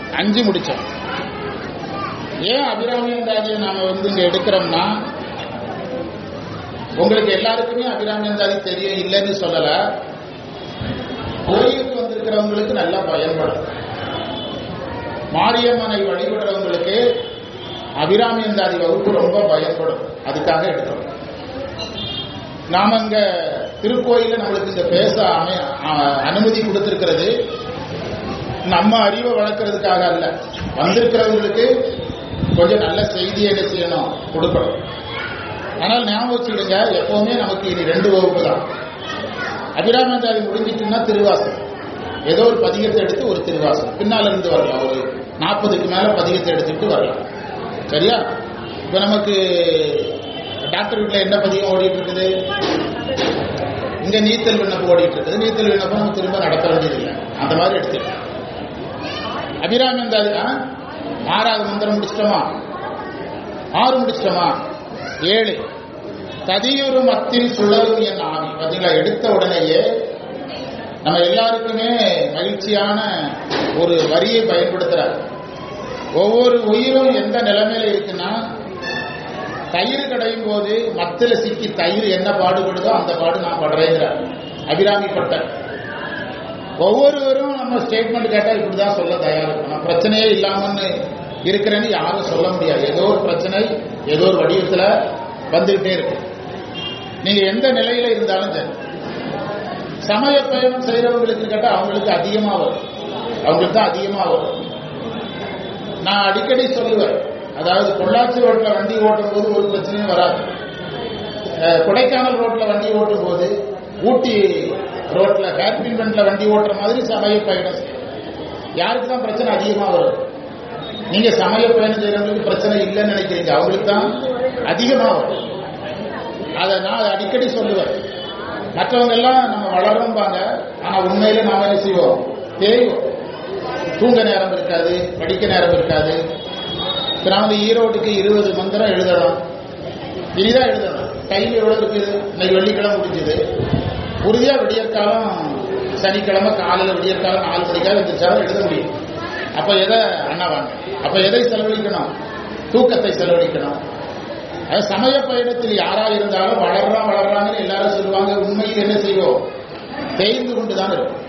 அஞ்சு முடிச்சோம் ஏன் அபிராமியந்தாதியை நாம வந்து இங்க எடுக்கிறோம்னா உங்களுக்கு எல்லாருக்குமே அபிராமியந்தாதி தெரியும் இல்லைன்னு சொல்லல கோயிலுக்கு வந்திருக்கிறவங்களுக்கு நல்லா பயன்படும் மாரியம்மனை வழிபடுறவங்களுக்கு அபிராமியந்தாதி வகுப்பு ரொம்ப பயன்படும் அதுக்காக எடுக்கிறோம் நாம இங்க திருக்கோயில நம்மளுக்கு இந்த பேச அமை- அ- அனுமதி கொடுத்திருக்கிறது நம்ம அறிவை வளர்க்கறதுக்காக அல்ல வந்திருக்கிறவங்களுக்கு கொஞ்சம் நல்ல செய்தியை என்ன செய்யணும் கொடுக்கணும் ஆனால் ஞாபகம் வச்சுக்கிடுங்க எப்பவுமே நமக்கு இனி ரெண்டு வகுப்பு தான் அபிராமந்தாதி முடிஞ்சிட்டுன்னா திருவாசம் ஏதோ ஒரு பதிகத்தை எடுத்து ஒரு திருவாசம் பின்னால இருந்து வரலாம் ஒரு நாற்பதுக்கு மேல பதிகத்தை எடுத்துட்டு வரலாம் சரியா இப்ப நமக்கு டாக்டர் வீட்டுல என்ன பதிகம் ஓடிட்டு இருக்குது இங்க நீத்தல் விண்ணப்பம் ஓடிட்டு இருக்குது நீத்தல் விண்ணப்பம் நம்ம திரும்ப நடத்த வேண்டியதில்லை அந்த மாதிரி எடுத்துக்கலாம் அபிராமந்தாதி ஆ? ஆறாவது மந்திரம் முடிச்சிட்டோமா ஆறு முடிச்சிட்டோமா ஏழு ததியுறு மத்தில் சுழலும் என் ஆவி பாத்தீங்களா எடுத்த உடனேயே நம்ம எல்லாருக்குமே மகிழ்ச்சியான ஒரு வரியை பயன்படுத்துறார் ஒவ்வொரு உயிரும் எந்த நிலைமையில இருக்குன்னா தயிர் கடையும் போது மத்தில சிக்கி தயிர் என்ன பாடுபடுதோ அந்த பாடு நான் படுறேங்கிறார் அபிராமி பட்டர் ஒவ்வொருவரும் நம்ம ஸ்டேட்மெண்ட் கேட்டா இப்படிதான் சொல்ல தயார் நான் பிரச்சனையே இல்லாமன்னு இருக்கிறேன்னு யாரும் சொல்ல முடியாது ஏதோ ஒரு பிரச்சனை ஏதோ ஒரு வடிவத்துல வந்துகிட்டே இருக்கு நீங்க எந்த நிலையில இருந்தாலும் சரி சமய பயணம் செய்யறவங்களுக்கு கேட்டா அவங்களுக்கு அதிகமா வரும் அவங்களுக்கு தான் அதிகமா வரும் நான் அடிக்கடி சொல்லுவேன் அதாவது பொள்ளாச்சி ரோட்ல வண்டி ஓட்டும் போது ஒரு பிரச்சனையும் வராது அஹ், கொடைக்கானல் ரோட்ல வண்டி ஓட்டும் போது ஊட்டி ரோட்ல ஹேர்பின்மெண்ட்ல வண்டி ஓட்டுற மாதிரி சமய பயணம் செய்யணும். யாருக்கு தான் பிரச்சனை அதிகமா வரும் நீங்க சமய பயணம் செய்யறவங்களுக்கு பிரச்சனை இல்லைன்னு நினைக்கிறீங்க அவங்களுக்கு தான் அதிகமா வரும் அதை நான் அடிக்கடி சொல்லுவேன் மற்றவங்க எல்லாம் நம்ம வளரும்பாங்க ஆனா உண்மையில நாம என்ன செய்வோம் தேய்வோம் தூங்க நேரம் இருக்காது படிக்க நேரம் இருக்காது இப்ப நான் வந்து ஈரோட்டுக்கு இருபது மந்திரம் எழுதணும் இனிதான் எழுதணும் டைம் எவ்வளவு இருக்குது இன்னைக்கு வெள்ளிக்கிழமை முடிஞ்சது உறுதியா விடியற்காலம் சனிக்கிழமை காலையில விடியற்காலம் நாலு மணிக்காக எழுந்திரிச்சாலும் எழுத முடியும் அப்ப எதை அண்ணா வாங்க அப்ப எதை செலவழிக்கணும் தூக்கத்தை செலவழிக்கணும் அது சமய பயணத்தில் யாரா இருந்தாலும் வளர்றான் வளர்றாங்கன்னு எல்லாரும் சொல்லுவாங்க உண்மையில் என்ன செய்வோம் தேய்ந்து கொண்டுதான் இருக்கும்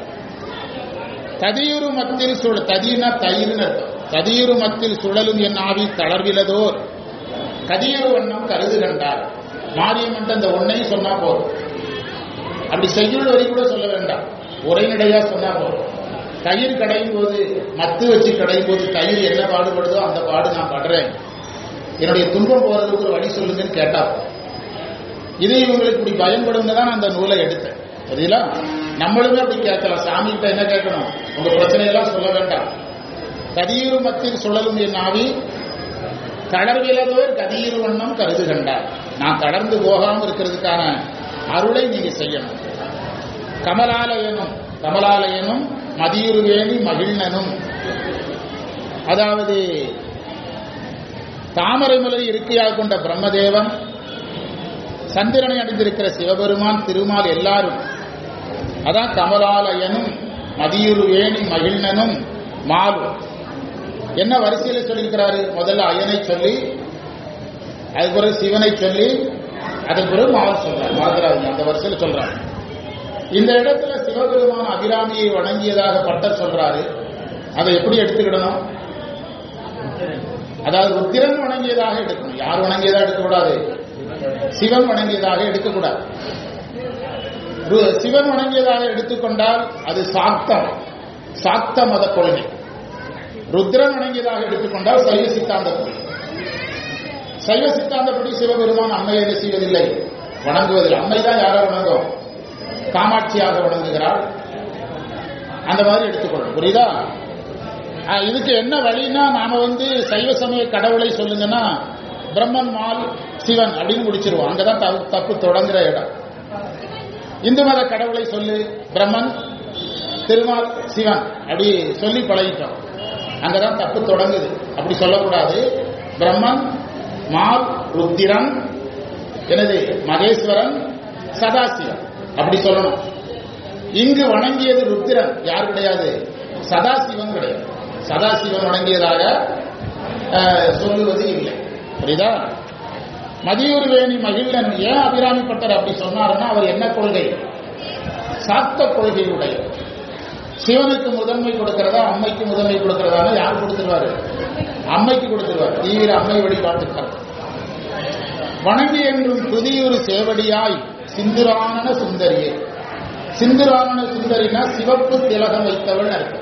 ததியுறு மத்தில் சுழ ததினா தயிர்னு அர்த்தம் ததியுறு மத்தில் சுழலும் என் ஆவி தளர்விலதோர் கதியுறு வண்ணம் கருது கண்டார் மாரியம்மன் அந்த ஒன்னையும் சொன்னா போதும் அப்படி செய்யுள் வரி கூட சொல்ல வேண்டாம் உரைநடையா சொன்னா போதும் தயிர் கடையும் போது மத்து வச்சு கடையும் போது தயிர் என்ன பாடுபடுதோ அந்த பாடு நான் படுறேன் என்னுடைய துன்பம் போறதுக்கு ஒரு வழி சொல்லுங்கன்னு கேட்டா போதும். இது இவங்களுக்கு இப்படி பயன்படும் தான் அந்த நூலை எடுத்தேன் சரிங்களா நம்மளுமே அப்படி கேட்கலாம் சாமி கிட்ட என்ன கேட்கணும் உங்க பிரச்சனையெல்லாம் சொல்ல வேண்டாம் கதியூர் மத்தியில் சுழலும் என் ஆவி தளர்விலதோர் கதியூர் வண்ணம் கருது கண்டார் நான் தளர்ந்து போகாம இருக்கிறதுக்கான அருளை நீங்க செய்யணும் கமலாலயனும் கமலாலயனும் மதியுருவேணி மகிழ்னனும் அதாவது தாமரை மலரை இருக்கையாக கொண்ட பிரம்மதேவன் சந்திரனை அடைந்திருக்கிற சிவபெருமான் திருமால் எல்லாரும் அதான் கமலாலயனும் மதியுருவேணி மகிழ்னனும் மாலும் என்ன வரிசையில சொல்லியிருக்கிறாரு முதல்ல அயனை சொல்லி அதுக்கு பிறகு சிவனை சொல்லி அதுக்கு பிறகு மால் சொல்றாரு மாதராஜன் அந்த வரிசையில் சொல்றாரு இந்த இடத்துல சிவபெருமான் அபிராமியை வணங்கியதாக பட்டர் சொல்றாரு அதை எப்படி எடுத்துக்கிடணும் அதாவது ருத்திரன் வணங்கியதாக எடுக்கணும் யார் வணங்கியதாக எடுக்கக்கூடாது சிவன் வணங்கியதாக எடுக்கக்கூடாது ரு- சிவன் வணங்கியதாக எடுத்துக்கொண்டால் அது சாக்தம் சாக்த மத கொள்கை ருத்ரன் வணங்கியதாக எடுத்துக்கொண்டால் சைவ சித்தாந்த கொள்கை சைவ சித்தாந்தப்படி சிவபெருமான் அம்மையை என்ன செய்வதில்லை வணங்குவதில்லை அம்மை தான் யாரை வணங்கும் காமாட்சியாக வணங்குகிறாள் அந்த மாதிரி எடுத்துக்கொள்ளும் புரியுதா ஆ, இதுக்கு என்ன வழின்னா நாம வந்து சைவ சமய கடவுளை சொல்லுங்கன்னா பிரம்மன் மால் சிவன் அப்படின்னு முடிச்சிருவோம் அங்கதான் தப்பு தப்பு தொடங்குற இடம் இந்து மத கடவுளை சொல்லு பிரம்மன் திருமால் சிவன் அப்படி சொல்லி பழகிட்டோம் அங்கதான் தப்பு தொடங்குது அப்படி சொல்லக்கூடாது பிரம்மன் மால் ருத்திரன் எனது மகேஸ்வரன் சதாசிவன் அப்படி சொல்லணும் இங்கு வணங்கியது ருத்திரன் யார் கிடையாது சதாசிவன் கிடையாது சதாசிவன் வணங்கியதாக அஹ், சொல்லுவது இல்லை புரியுதா மதியூர் வேணி மகிழ்ந்தன் ஏன் அபிராமி பட்டர் அப்படி சொன்னாருன்னா அவர் என்ன கொள்கை சாத்த கொள்கை உடையவர் சிவனுக்கு முதன்மை கொடுக்கிறதா அம்மைக்கு முதன்மை கொடுக்கிறதா யார் கொடுத்துருவாரு அம்மைக்கு கொடுத்துருவார் தீவிர அம்மை வழிபாட்டுக்கள் வணங்கி என்றும் புதியொரு சேவடியாய் சிந்துரானன சுந்தரியே சிந்துரானன சுந்தரினா சிவப்பு திலகம் வைத்தவள் அர்த்தம்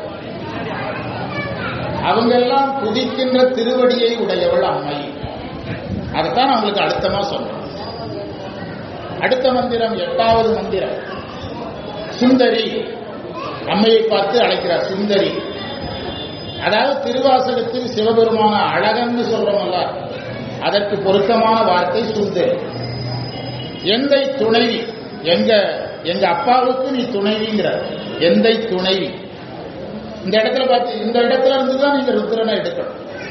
அவங்க எல்லாம் புதிக்கின்ற திருவடியை உடையவள் அம்மை அதைத்தான் அவங்களுக்கு அழுத்தமா சொல்றோம் அடுத்த மந்திரம் எட்டாவது மந்திரம் சுந்தரி அம்மையை பார்த்து அழைக்கிறார் சுந்தரி அதாவது திருவாசகத்தில் சிவபெருமான அழகன்னு சொல்றோமல்ல அதற்கு பொருத்தமான வார்த்தை சுந்தரி எந்தை துணைவி எங்க எங்க அப்பாவுக்கு நீ துணைவிங்கிற எந்தை துணைவி இந்த இடத்துல பார்த்து இந்த இடத்துல இருந்து தான் நீங்க ருத்ரனை எடுக்கணும்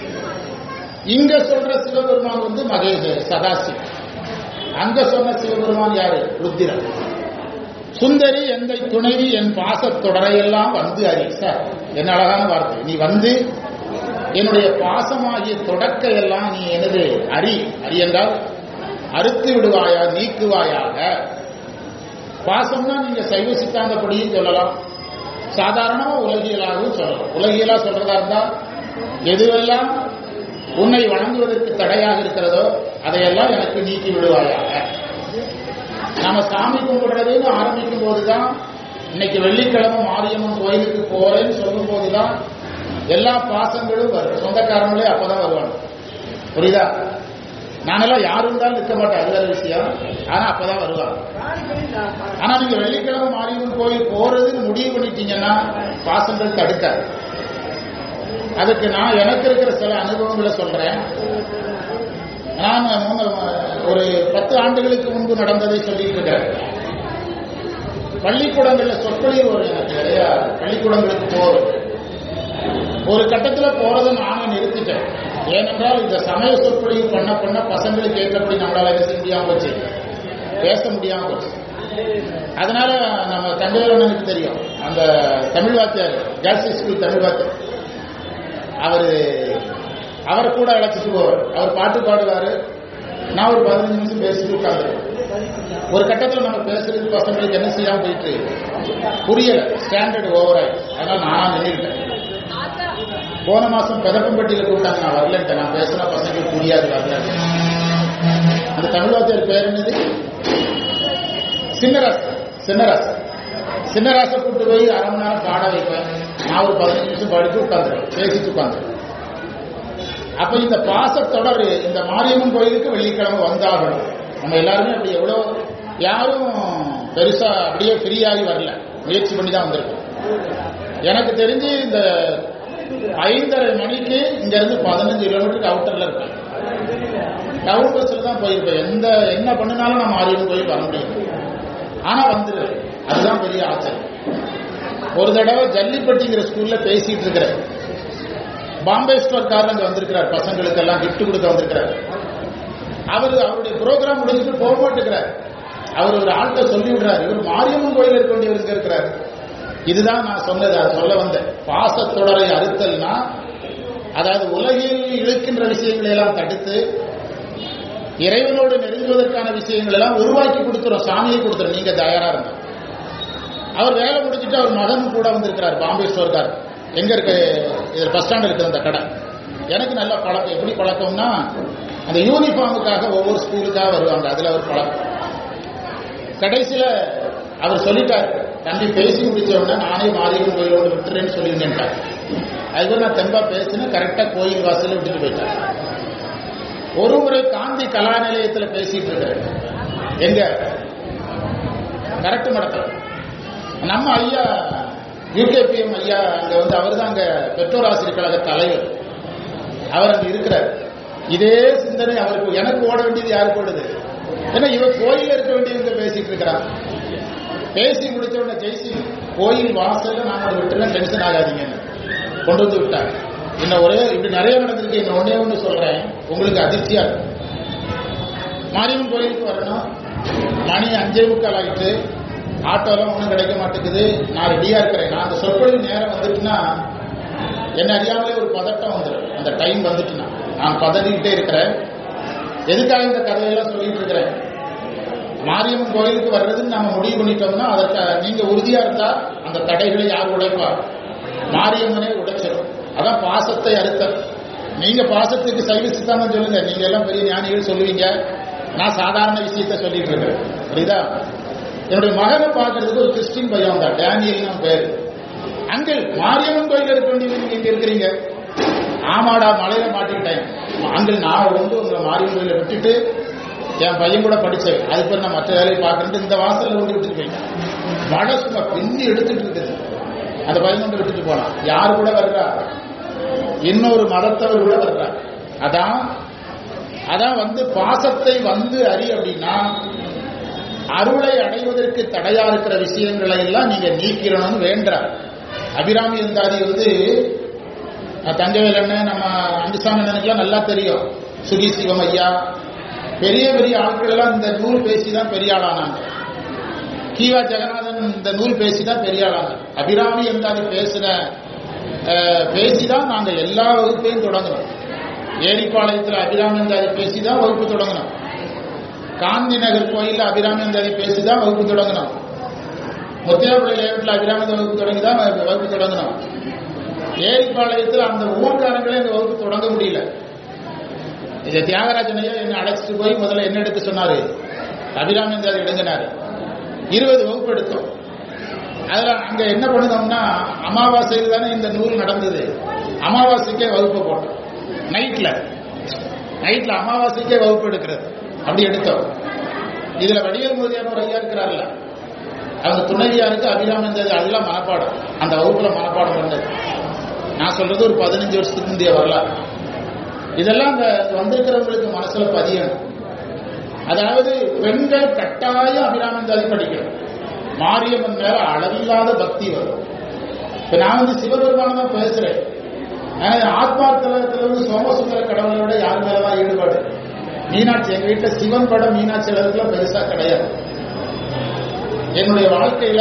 இங்க சொல்ற சிவபெருமான் வந்து மகேஷ் சதாசி அங்க சொன்ன சிவபெருமான் யாரு ருத்திரன் சுந்தரி எந்தை துணைவி என் பாசத் தொடரையெல்லாம் வந்து அறி சார் என்ன அழகான வார்த்தை நீ வந்து என்னுடைய பாசமாகிய தொடக்க எல்லாம் நீ எனது அறி அறி என்றால் அறுத்து விடுவாயா நீக்குவாயாக பாசம்னா நீங்க சைவ சித்தாந்தப்படியும் சொல்லலாம் சாதாரணமா உலகியலாகவும் சொல்லலாம் உலகியலா சொல்றதா இருந்தா எதுவெல்லாம் உன்னை வணங்குவதற்கு தடையாக இருக்கிறதோ அதையெல்லாம் எனக்கு நீக்கி விடுவாயாக நாம சாமி கும்பிடுறதுன்னு ஆரம்பிக்கும் போதுதான் இன்னைக்கு வெள்ளிக்கிழமை மாரியம்மன் கோயிலுக்கு போறேன்னு சொல்லும் போதுதான் எல்லா பாசங்களும் வரும் சொந்தக்காரங்களே அப்பதான் வருவாங்க புரியுதா நானெல்லாம் யாரு இருந்தாலும் நிற்க மாட்டேன் அது வேற விஷயம் ஆனா அப்பதான் வருவாங்க ஆனா நீங்க வெள்ளிக்கிழமை மாரியம்மன் கோயில் போறதுன்னு முடிவு பண்ணிட்டீங்கன்னா பாசங்கள் தடுக்காது அதுக்கு நான் எனக்கு இருக்கிற சில அனுபவங்களை சொல்றேன் நான் மூணு- ஒரு பத்து ஆண்டுகளுக்கு முன்பு நடந்ததை சொல்லிட்டு இருக்கிறேன் பள்ளிக்கூடங்கள்ல சொற்பொழிவு ஒரு எனக்கு நிறைய பள்ளிக்கூடங்களுக்கு போறது ஒரு கட்டத்துல போறதை நானும் நிறுத்திட்டேன் ஏனென்றால் இந்த சமய சொற்பொழிவு பண்ண பண்ண பசங்களுக்கு ஏற்றபடி நம்மளால என்ன செய்ய முடியாம போச்சு பேச முடியாம போச்சு அதனால நம்ம தங்கவேலனுக்கு தெரியும் அந்த தமிழ் வாத்தியார் கேர்ள்ஸ் ஸ்கூல் தமிழ் வாத்தியார் அவரு அவரை கூட அழைச்சிட்டு போவார் அவர் பாட்டு பாடுவாரு நான் ஒரு பதினஞ்சு நிமிஷம் பேசிட்டு உட்காந்துருவேன் ஒரு கட்டத்தில் நம்ம பேசுறது பசங்களுக்கு என்ன செய்யாம போயிட்டு புரியல ஸ்டாண்டர்ட் ஓவர் ஆயிடுச்சு அதனால நானா நின்றுட்டேன் போன மாசம் பெதப்பம்பட்டியில கூப்பிட்டாங்க நான் வரலன்ட்டேன் நான் பேசினா பசங்களுக்கு புரியாது வரல அந்த தமிழ் வாத்தியார் பேர் என்னது சின்னராஸ் சின்னராஸ் சின்னராசை கூட்டு போய் அரை மணி நேரம் பாட வைப்பேன் நான் ஒரு பதினஞ்சு நிமிஷம் படித்து உட்காந்துருவேன் பேசிட்டு உட்காந்துருவேன் அப்ப இந்த பாசத்தொடர் இந்த மாரியம்மன் கோயிலுக்கு வெள்ளிக்கிழமை வந்தாகணும் நம்ம எல்லாருமே அப்படி எவ்வளோ யாரும் பெருசா அப்படியே ஃப்ரீயாகி வரல முயற்சி பண்ணி தான் வந்திருக்கோம் எனக்கு தெரிஞ்சு இந்த ஐந்தரை மணிக்கு இங்க இருந்து பதினஞ்சு கிலோமீட்டருக்கு அவுட்டர்ல இருப்பேன் டவுன் பஸ்ல தான் போயிருப்பேன் எந்த என்ன பண்ணினாலும் நான் மாரியம்மன் கோயில் வர முடியும் ஆனா வந்துருவேன் அதுதான் பெரிய ஆச்சரியம் ஒரு தடவை ஜல்லிப்பட்டிங்கிற ஸ்கூல்ல பேசிட்டு இருக்கிறேன் பாம்பே ஸ்டோர்காரர் அங்க வந்திருக்கிறார் பசங்களுக்கு எல்லாம் gift கொடுக்க வந்திருக்கிறார் அவர் அவருடைய ப்ரோக்ராம் முடிஞ்சுட்டு போக மாட்டேங்கிறார் அவர் ஒரு ஆள்கிட்ட சொல்லி விடுறாரு இவர் மாரியம்மன் கோயில் இருக்க வேண்டியவர் இங்க இருக்கிறார் இதுதான் நான் சொன்னது அது சொல்ல வந்தேன் பாசத்தொடரை அறுத்தல்னா அதாவது உலகில் இழுக்கின்ற விஷயங்களை எல்லாம் தடுத்து இறைவனோடு நெருங்குவதற்கான விஷயங்கள் எல்லாம் உருவாக்கி கொடுத்துரும் சாமியை கொடுத்துரும் நீங்க தயாரா இருங்க அவர் வேலை முடிச்சுட்டு அவர் மகன் கூட வந்திருக்கிறார் பாம்பே ஸ்டோர்கார் எங்க இருக்கு இது பஸ் ஸ்டாண்ட் இருக்குது அந்த கடை எனக்கு நல்ல பழக்கம் எப்படி பழக்கம்னா அந்த யூனிஃபார்முக்காக ஒவ்வொரு ஸ்கூலுக்காக வருவாங்க அதுல ஒரு பழக்கம் கடைசியில அவர் சொல்லிட்டார் தம்பி பேசி முடிச்ச உடனே நானே மாரியம்மன் கோயிலோடு விட்டுறேன்னு சொல்லியிருந்தேன்ட்டார் அதுக்கு நான் தெம்பா பேசினேன் கரெக்டா கோயில் வாசல்ல விட்டுட்டு போயிட்டார் ஒரு முறை காந்தி கலா நிலையத்தில் பேசிட்டு இருக்கிறேன் எங்க கரெக்ட் மடத்துல நம்ம ஐயா யூகேபிஎம் ஐயா அங்க வந்து அவர் தான் அங்க பெற்றோர் ஆசிரியர் கழக தலைவர் அவர் அங்க இருக்கிறார் இதே சிந்தனை அவருக்கு எனக்கு ஓட வேண்டியது யாருக்கு ஓடுது ஏன்னா இவர் கோயில் இருக்க வேண்டியவங்க பேசிட்டு இருக்கிறார் பேசி முடிச்ச உடனே ஜெய்சி கோயில் வாசல்ல நான் அதை விட்டுலாம் டென்ஷன் ஆகாதீங்கன்னு கொண்டு வந்து விட்டார் இன்னும் ஒரே இப்படி நிறைய நடந்திருக்கு இன்னும் ஒன்னே ஒன்று சொல்றேன் உங்களுக்கு அதிர்ச்சியா இருக்கும் மாரியம்மன் கோயிலுக்கு வரணும் மணி அஞ்சே முக்கால் ஆகிட்டு ஆட்டோலாம் ஒன்றும் கிடைக்க மாட்டேங்குது நான் ரெடியா இருக்கிறேன் நான் அந்த சொற்பொழிவு நேரம் வந்துட்டுன்னா என்ன அறியாமலே ஒரு பதட்டம் வந்துடும் அந்த டைம் வந்துட்டுனா நான் பதறிக்கிட்டே இருக்கிறேன் எதுக்காக இந்த கதையெல்லாம் சொல்லிட்டு இருக்கிறேன் மாரியம்மன் கோயிலுக்கு வர்றதுன்னு நம்ம முடிவு பண்ணிட்டோம்னா அதற்கு நீங்க உறுதியா இருந்தா அந்த தடைகளை யார் உடைப்பா மாரியம்மனே உடைச்சிடும் அதான் பாசத்தை அறுத்த நீங்க பாசத்துக்கு சைவ சித்தாந்தம் சொல்லுங்க நீங்க எல்லாம் பெரிய ஞானிகள் சொல்லுவீங்க நான் சாதாரண விஷயத்த சொல்லிட்டு இருக்கேன் புரியுதா என்னுடைய மகனை பார்க்கறதுக்கு ஒரு கிறிஸ்டின் பையன் வந்தான் டேனியல் பேரு அங்கிள் மாரியம்மன் கோயில் இருக்க வேண்டியது நீங்க இங்க இருக்கிறீங்க ஆமாடா மலையில மாட்டிக்கிட்டேன் அங்கிள் நான் வந்து உங்களை மாரியம்மன் கோயில விட்டுட்டு என் பையன் கூட படிச்சேன் அதுக்கு பிறகு நான் மற்ற வேலையை பார்க்கறது இந்த வாசல்ல கொண்டு விட்டுட்டு போயிட்டேன் மழை சும்மா பின்னி எடுத்துட்டு இருக்குது அந்த பையன் கொண்டு விட்டுட்டு போனான் யாரு கூட வர்றா இன்னொரு மதத்தவர் கூட வர்றா அதான் அதான் வந்து பாசத்தை வந்து அறி அப்படின்னா அருளை அடைவதற்கு தடையா இருக்கிற விஷயங்களை எல்லாம் நீங்க நீக்கிடணும்னு வேண்டார் அபிராமி இருந்தாதி வந்து அஹ், தங்கவேல் அண்ணன் நம்ம அங்குசாமி அண்ணனுக்குலாம் நல்லா தெரியும் சுகி சிவம் ஐயா பெரிய பெரிய ஆட்கள் எல்லாம் இந்த நூல் பேசி தான் பெரிய ஆளானாங்க கீவா ஜெகநாதன் இந்த நூல் பேசி தான் பெரிய ஆளாங்க அபிராமி இருந்தாதி பேசின அஹ், பேசி தான் நாங்க எல்லா வகுப்பையும் தொடங்கணும் ஏரிப்பாளையத்தில் அபிராமி இருந்தாதி பேசி தான் வகுப்பு தொடங்கணும் காந்தி நகர் கோயில்ல அபிராமி இருந்தாதி பேசி தான் வகுப்பு தொடங்கணும் முத்தியாப்பள்ளி லேவட்டில் அபிராமி வகுப்பு தொடங்கி தான் வகுப்பு தொடங்கணும் ஏரிப்பாளையத்தில் அந்த ஊர்க்காரங்களே அந்த வகுப்பு தொடங்க முடியல இது தியாகராஜன் ஐயா என்னை அழைச்சிட்டு போய் முதல்ல என்ன எடுக்க சொன்னாரு அபிராமி இருந்தாதி எடுங்கினாரு இருபது வகுப்பு எடுத்தோம் அதுல அங்க என்ன பண்ணுதோம்னா அமாவாசையில் தானே இந்த நூல் நடந்தது அமாவாசைக்கே வகுப்பு போட்டோம் நைட்ல நைட்ல அமாவாசைக்கே வகுப்பு எடுக்கிறது அப்படி எடுத்தோம் இதுல வடிவேல் மோதியார் ஒரு ஐயா இருக்கிறார்ல அவங்க துணைவியாருக்கு அபிராமந்தது அல்ல மனப்பாடம் அந்த வகுப்புல மனப்பாடம் பண்ணது நான் சொல்றது ஒரு பதினஞ்சு வருஷத்துக்கு முந்தைய வரலாறு இதெல்லாம் அந்த வந்திருக்கிறவங்களுக்கு மனசுல பதியணும் அதாவது பெண்கள் கட்டாயம் அபிராமந்தாதி படிக்கணும் மாரியம்மன் மேல அளவில்லாத பக்தி வரும் இப்ப நான் வந்து சிவபெருமான தான் பேசுறேன் ஆனா ஆத்மார்த்தலத்துல வந்து சோமசுந்தர கடவுளை விட யார் மேலதான் ஈடுபாடு மீனாட்சி எங்க வீட்டுல சிவன் படம் மீனாட்சி அளவுக்குலாம் பெருசா கிடையாது என்னுடைய வாழ்க்கையில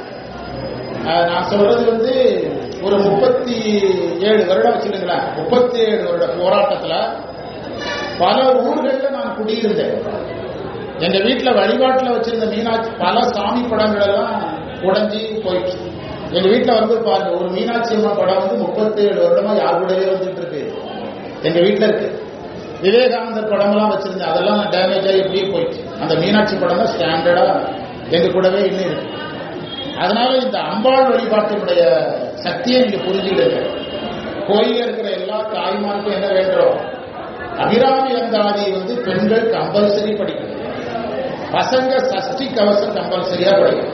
அஹ், நான் சொல்றது வந்து ஒரு முப்பத்தி ஏழு வருடம் வச்சுருங்களேன் முப்பத்தி ஏழு வருட போராட்டத்துல பல ஊர்கள்ல நான் குடியிருந்தேன் எங்க வீட்டுல வழிபாட்டுல வச்சிருந்த மீனாட்சி பல சாமி படங்கள் எல்லாம் உடைஞ்சி போயிடுச்சு எங்க வீட்டுல வந்து பாருங்க ஒரு மீனாட்சி அம்மா படம் வந்து முப்பத்தி ஏழு வருடமா யார் கூடவே வந்துட்டு இருக்கு எங்க வீட்டுல இருக்கு விவேகானந்தர் படம்லாம் வச்சிருந்தேன் அதெல்லாம் டேமேஜ் ஆகி எப்படியே போயிடுச்சு அந்த மீனாட்சி படம் தான் ஸ்டாண்டர்டா எங்க கூடவே இன்னும் இருக்கு அதனால இந்த அம்பாள் வழிபாட்டினுடைய சக்தியை நீங்க புரிஞ்சுக்கிடுங்க கோயில இருக்கிற எல்லா தாய்மாருக்கும் என்ன வேண்டும் அபிராமி அந்தாதி வந்து பெண்கள் கம்பல்சரி படிக்கணும் பசங்க சஷ்டி கவசம் கம்பல்சரியா படிக்கணும்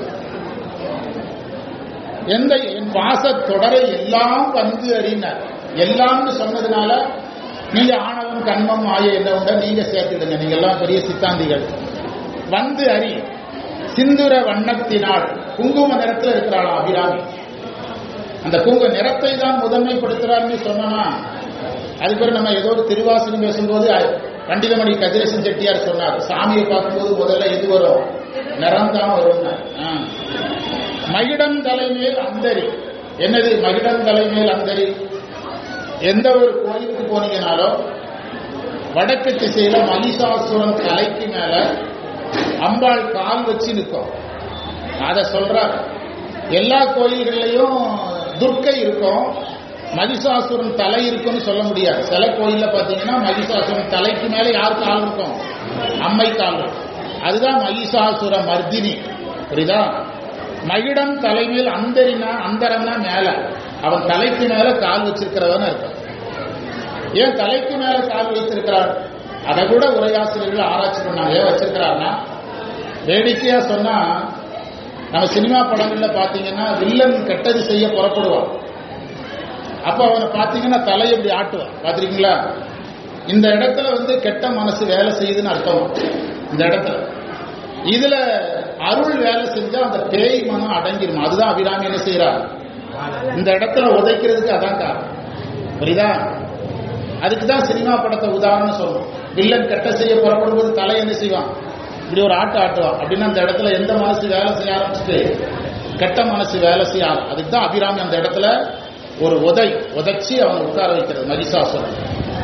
எந்த என் பாச தொடரை எல்லாம் வந்து அறினார் எல்லாம்னு சொன்னதுனால நீங்க ஆணவம் கண்மம் ஆய என்ன உண்டா நீங்க சேர்த்துடுங்க நீங்க எல்லாம் பெரிய சித்தாந்திகள் வந்து அறி சிந்துர வண்ணத்தினால் குங்கும நிறத்துல இருக்கிறாளாம் அபிராமி அந்த குங்க நிறத்தை தான் முதன்மைப்படுத்துறாருன்னு சொன்னா அதுக்கு பிறகு நம்ம ஏதோ ஒரு திருவாசகம் பேசும்போது அ- பண்டிதமணி கதிரேசன் செட்டியார் சொன்னார் சாமியை பார்க்கும்போது முதல்ல எது வரும் நிறம் தான் வரும் மகிடம் தலைமேல் அந்தரி என்னது மகிடம் தலைமேல் அந்தரி எந்த ஒரு கோயிலுக்கு போனீங்கனாலும் வடக்கு திசையில மகிஷாசுரன் தலைக்கு மேல அம்பாள் கால் வச்சு நிற்கும் அத சொல்றார் எல்லா கோயில்கள்லயும் துர்க்கை இருக்கும் மகிஷாசுரன் தலை இருக்கும்னு சொல்ல முடியாது சில கோயில்ல பாத்தீங்கன்னா மகிஷாசுரன் தலைக்கு மேல யார் கால் இருக்கும் அம்மை கால் இருக்கும் அதுதான் மகிஷாசுர மர்தினி புரியுதா மகிடம் தலைமையில் அந்தரினா அந்தரம்னா மேல அவன் தலைக்கு மேல கால் வச்சிருக்கிறவன் இருக்கும் ஏன் தலைக்கு மேல கால் வைத்திருக்கிறார் அதை கூட உரையாசிரியர்கள் ஆராய்ச்சி பண்ணாங்க ஏன் வச்சிருக்கிறார்னா வேடிக்கையா சொன்னா நம்ம சினிமா படங்கள்ல பாத்தீங்கன்னா வில்லன் கெட்டது செய்ய புறப்படுவான் அப்ப அவனை பாத்தீங்கன்னா தலை இப்படி ஆட்டுவான் பாத்திருக்கீங்களா இந்த இடத்துல வந்து கெட்ட மனசு வேலை செய்யுதுன்னு அர்த்தம் இந்த இடத்துல இதுல அருள் வேலை செஞ்சா அந்த பேய் மனம் அடங்கிரும் அதுதான் அபிராமி என்ன செய்யறார் இந்த இடத்துல உதைக்கிறதுக்கு அதான் காரணம் புரியுதா அதுக்கு தான் சினிமா படத்தை உதாரணம் சொல்லணும் வில்லன் கெட்ட செய்ய புறப்படும் போது தலை என்ன செய்வான் இப்படி ஒரு ஆட்டு ஆட்டுவான் அப்படின்னா அந்த இடத்துல எந்த மனசு வேலை செய்ய ஆரம்பிச்சுட்டு கெட்ட மனசு வேலை செய்ய ஆரம்- அதுக்கு தான் அபிராமி அந்த இடத்துல ஒரு உதை உதைச்சி அவன் உட்கார வைக்கிறது மகிஷாசுரன்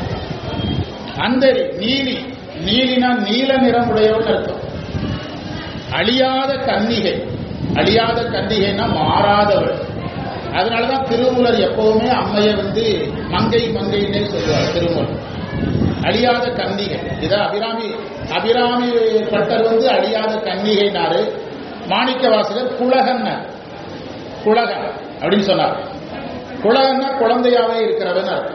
அந்த நீலி நீலினா நீல நிறமுடையவன் அர்த்தம் அழியாத கன்னிகை அழியாத கன்னிகைனா மாறாதவள் அதனாலதான் திருமூலர் எப்பவுமே அம்மையை வந்து மங்கை மங்கைன்னே சொல்லுவார் திருமூலர் அழியாத கன்னிகை இத அபிராமி அபிராமி பட்டர் வந்து அழியாத கன்னிகைனாரு மாணிக்க வாசகர் குலகன்னர் குலகன் அப்படின்னு சொன்னார் குலகன்னா குழந்தையாவே இருக்கிறவன் அர்த்தம்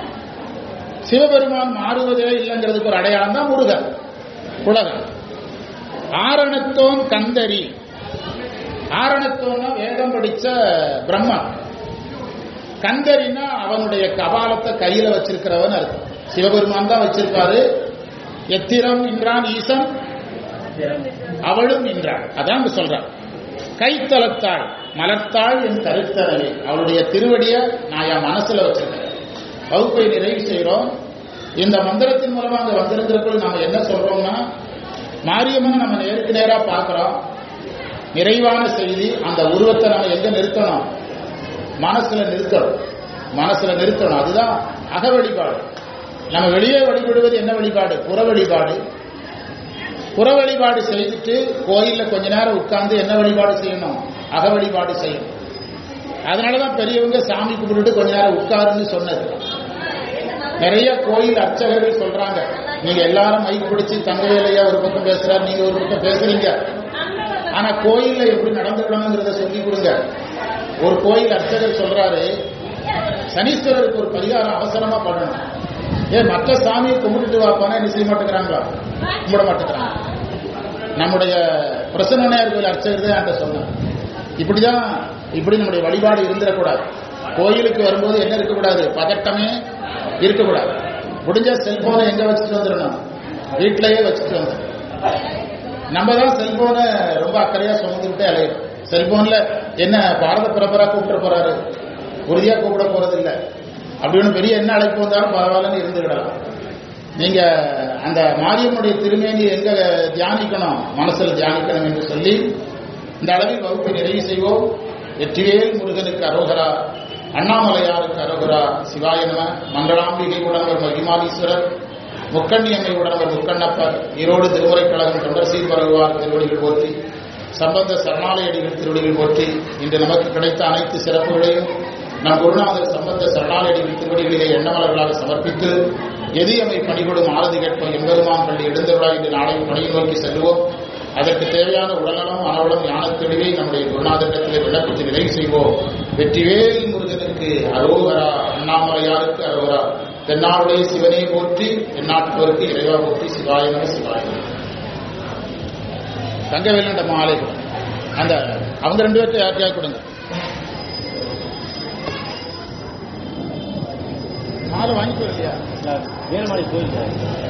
சிவபெருமான் மாறுவதே இல்லைங்கிறதுக்கு ஒரு அடையாளம் தான் முருகன் குலகன் ஆரணத்தோன் கந்தரி ஆரணத்தோன்னா வேதம் படிச்ச பிரம்மன் கந்தரினா அவனுடைய கபாலத்தை கையில வச்சிருக்கிறவன் அர்த்தம் சிவபெருமான் தான் வச்சிருப்பாரு எத்திரம் என்றான் ஈசன் அவளும் நின்றாள் அதான் அங்க சொல்றான் கைத்தலத்தாள் மலர்த்தாள் என் கருத்தரவே அவளுடைய திருவடிய நான் என் மனசுல வச்சிருக்கேன் வகுப்பை நிறைவு செய்கிறோம் இந்த மந்திரத்தின் மூலமா அங்க வந்திருக்கிறப்ப நம்ம என்ன சொல்றோம்னா மாரியம்மனை நம்ம நேருக்கு நேரா பார்க்கிறோம் நிறைவான செய்தி அந்த உருவத்தை நம்ம எங்க நிறுத்தணும் மனசுல நிறுத்தணும் மனசுல நிறுத்தணும் அதுதான் அக வழிபாடு நம்ம வெளியே வழிபடுவது என்ன வழிபாடு புற வழிபாடு புற வழிபாடு செய்துட்டு கோயில்ல கொஞ்ச நேரம் உட்கார்ந்து என்ன வழிபாடு செய்யணும் அக வழிபாடு செய்யணும் அதனாலதான் பெரியவங்க சாமி கும்பிட்டுட்டு கொஞ்ச நேரம் உட்காருன்னு சொன்னது நிறைய கோயில் அர்ச்சகர்கள் சொல்றாங்க நீங்க எல்லாரும் மைக் பிடிச்சு தங்கவேலையா ஒரு பக்கம் பேசுறாரு நீங்க ஒரு பக்கம் பேசுறீங்க ஆனா கோயில்ல எப்படி நடந்துக்கணுங்கிறத சொல்லி கொடுங்க ஒரு கோயில் அர்ச்சகர் சொல்றாரு சனீஸ்வரருக்கு ஒரு பரிகாரம் அவசரமா பண்ணணும் ஏன் மற்ற சாமியை கும்பிட்டுட்டு வாப்பானா என்ன செய்ய மாட்டேங்கிறாங்களா கும்பிட மாட்டேங்கிறாங்க நம்முடைய பிரசன்னையார் கோயில் அர்ச்சகர் தான் என்கிட்ட சொன்னார் இப்படிதான் இப்படி நம்முடைய வழிபாடு இருந்துடக்கூடாது கோயிலுக்கு வரும்போது என்ன இருக்கக்கூடாது பதட்டமே இருக்கக்கூடாது முடிஞ்ச செல்போனை எங்க வச்சுட்டு வந்துடணும் வீட்டிலேயே வச்சுட்டு வந்துடணும் நம்ம தான் செல்போனை ரொம்ப அக்கறையா சுமந்துக்கிட்டே அலையிறோம் செல்போன்ல என்ன பாரத பிரபரா கூப்பிட போறாரு உறுதியா கூப்பிட போறது இல்ல அப்படின்னு பெரிய என்ன அழைப்பு வந்தாலும் பரவாயில்லன்னு இருந்துக்கிடலாம் நீங்க அந்த மாரியம்முடைய திருமேனி எங்க தியானிக்கணும் மனசுல தியானிக்கணும் என்று சொல்லி இந்த அளவில் வகுப்பை நிறைவு செய்வோம் வெற்றிவேல் முருகனுக்கு அரோகரா அண்ணாமலையாருக்கு அரோகரா சிவாய நம மங்களாம்பிகை உடனவர் மகிமாலீஸ்வரர் முக்கண்ணி அம்மை உடனவர் முக்கண்ணப்பர் ஈரோடு திருமுறைக் கழகம் தொண்டர்சீர் பரவுவார் திருவடிகள் போற்றி சம்பந்த சரணாலயடிகள் திருவடிகள் போற்றி இன்று நமக்கு கிடைத்த அனைத்து சிறப்புகளையும் நம் குருநாதர் சம்பந்த சரணாலயடிகள் திருவடிகளிலே எண்ணமலர்களாக சமர்ப்பித்து எதியமை பணிகொடும் ஆரதி கேட்போம் எம்பெருமான் பள்ளி எழுந்தவர்களாக இன்று நாளை பணியை நோக்கி செல்வோம் அதற்கு தேவையான உடல்நலம் மனவளம் ஞானத்தெளிவை நம்முடைய குருநாதரிடத்திலே விண்ணப்பித்து நிறைவு செய்வோம் வெற்றிவேல் முருகனுக்கு அரோகரா அண்ணாமலையாருக்கு அரோகரா தென்னாவுடைய சிவனே போற்றி தென்னாட்டவருக்கு இறைவா போற்றி சிவாயன சிவாயன தங்கவேலண்ட மாலை கொடுங்க அந்த அவங்க ரெண்டு பேர்ட்ட யார்கிட்டயா கொடுங்க மாலை வாங்கிக்கோ இல்லையா வேலுமலை கோயில் சார்